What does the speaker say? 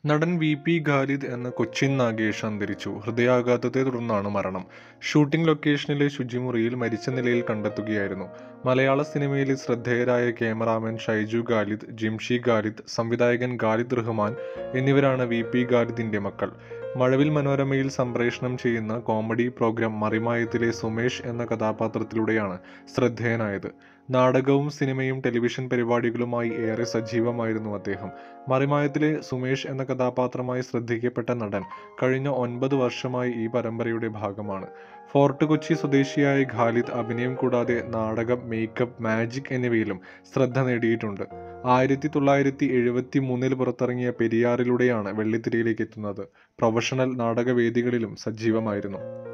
നടൻ V P Khalid എന്ന കൊച്ചിൻ നാഗേഷ് അന്തരിച്ചു ഹൃദയാഘാതത്തെ തുടർന്നാണ് മരണം ഷൂട്ടിംഗ് ലൊക്കേഷനിലെ ശുചിമുറിയിൽ മരിച്ച നിലയിൽ കണ്ടെത്തുകയായിരുന്നു മലയാള സിനിമയിലെ ശ്രദ്ധേയരായ ക്യാമറാമാൻ ഷൈജു ഖാലിദ് ജിംഷി ഖാലിദ് സംവിധായകൻ ഖാലിദ് റഹ്മാൻ എന്നിവരാണ് വി പി ഖാലിദിന്റെ മക്കൾ മഴവിൽ മനോരമയിൽ സംപ്രേഷണം ചെയ്യുന്ന കോമഡി പ്രോഗ്രാം മറിമായത്തിലെ സുമേഷ് എന്ന കഥാപാത്രത്തിലൂടെയാണ് ശ്രദ്ധേയനായത് നാടകവും സിനിമയും ടെലിവിഷൻ പരിപാടികളുമായി ഏറെ സജീവമായിരുന്നു അദ്ദേഹം മറിമായത്തിലെ സുമേഷ് എന്ന കഥാപാത്രമായി ശ്രദ്ധിക്കപ്പെട്ട നടൻ കഴിഞ്ഞ ഒൻപത് വർഷമായി ഈ പരമ്പരയുടെ ഭാഗമാണ് ഫോർട്ട് കൊച്ചി സ്വദേശിയായ ഖാലിദ് അഭിനയം കൂടാതെ നാടകം മേക്കപ്പ് മാജിക് എന്നിവയിലും ശ്രദ്ധ നേടിയിട്ടുണ്ട് ആയിരത്തി തൊള്ളായിരത്തി എഴുപത്തി മൂന്നിൽ പുറത്തിറങ്ങിയ പെരിയാറിലൂടെയാണ് വെള്ളിത്തിരയിലേക്ക് എത്തുന്നത് പ്രൊഫഷണൽ നാടകവേദികളിലും സജീവമായിരുന്നു